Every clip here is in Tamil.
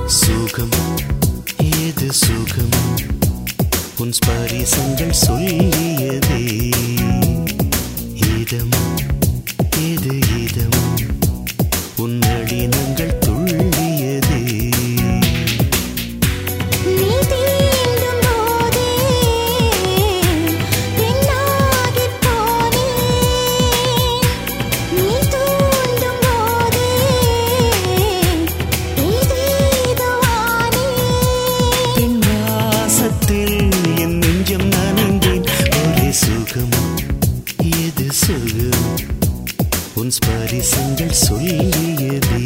சுகம் ஏது சுகம் உன் ஸ்பரிசங்கள் சொல்லியதே இதம் ஏது இதம் உன் நளினங்கள் துள்ளியதே நீ தீண்டும் போதே பெண்ணாகிப் போனேன் நீ தூண்டும் போதே ஏதேதோ ஆனேன் என் வாசத்தில் என் நெஞ்சம் நனைந்தேன் ஒரே சுகம் ஏது சுகம் உன் ஸ்பரிசங்கள் சொல்லியதே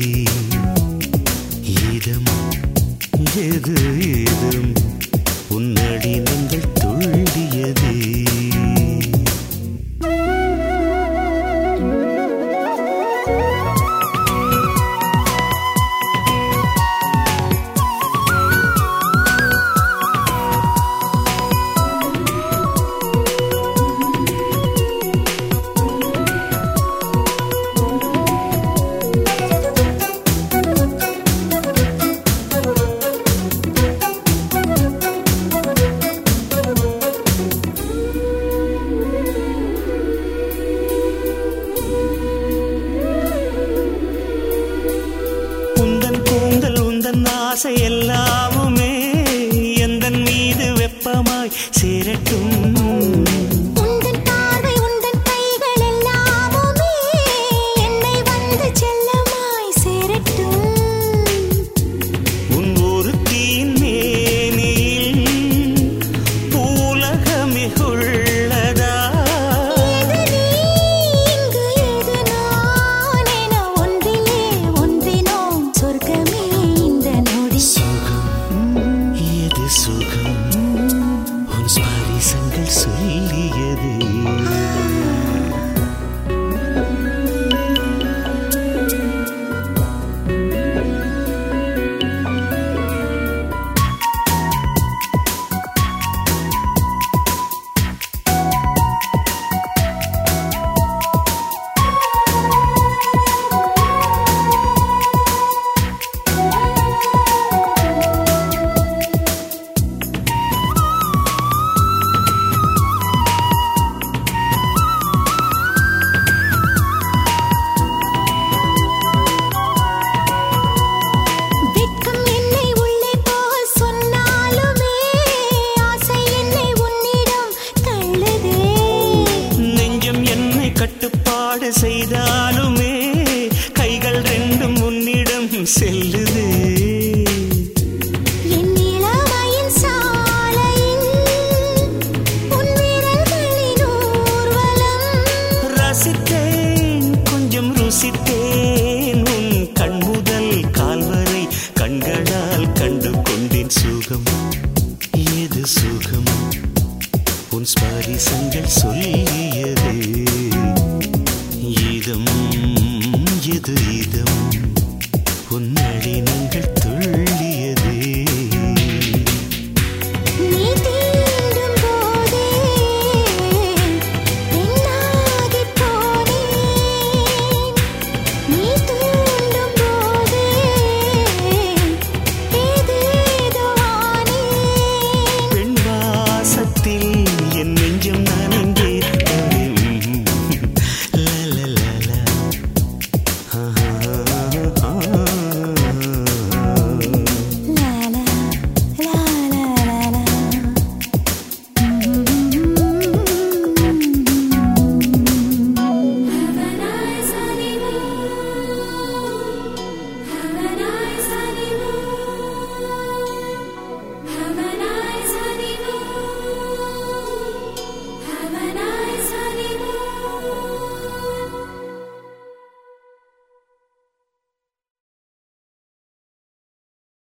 இதம் எது இதம் உன் நடினங்கள் துள்ளியதே உந்தன் கூந்தல் உந்தன் ஆசை எல்லாமுமே எந்தன் மீது வெப்பமாய் சேரட்டும் உந்தன் பார்வை உந்தன் கைகள் எல்லாமுமே என்னை வந்து செல்லமாய் சேரட்டும் உன் ஒருத்தியின் மேனில் பூலகமே உள்ளதா எது நீ இங்கு எது நான் என ஒன்றிலே ஒன்றினோம் சொர்க்கமே இந்த நொடி சுகம் ஏது சுகம் உன் ஸ்பரிசங்கள் சொல்லியது வெட்கம் என்னை உள்ளே போக சொன்னாலுமே ஆசை என்னை உன்னிடம் தள்ளுதே நெஞ்சம் என்னை கட்டுப்பாடு செய்தாலுமே கைகள் ரெண்டும் உன்னிடம் செல்லுதே என் இளமையின் சாலையில் உன் விரல்களின் ஊர்வலம் ரசித்தேன் கொஞ்சம் ருசித்தேன் உன் கண் முதல் கால் வரை கண்களால் கண்டு கொண்டேன் சுகம் ஏது சுகம் உன் ஸ்பரிசங்கள் சொல்லியதே இதம் எது இதம் உன் நளினங்கள்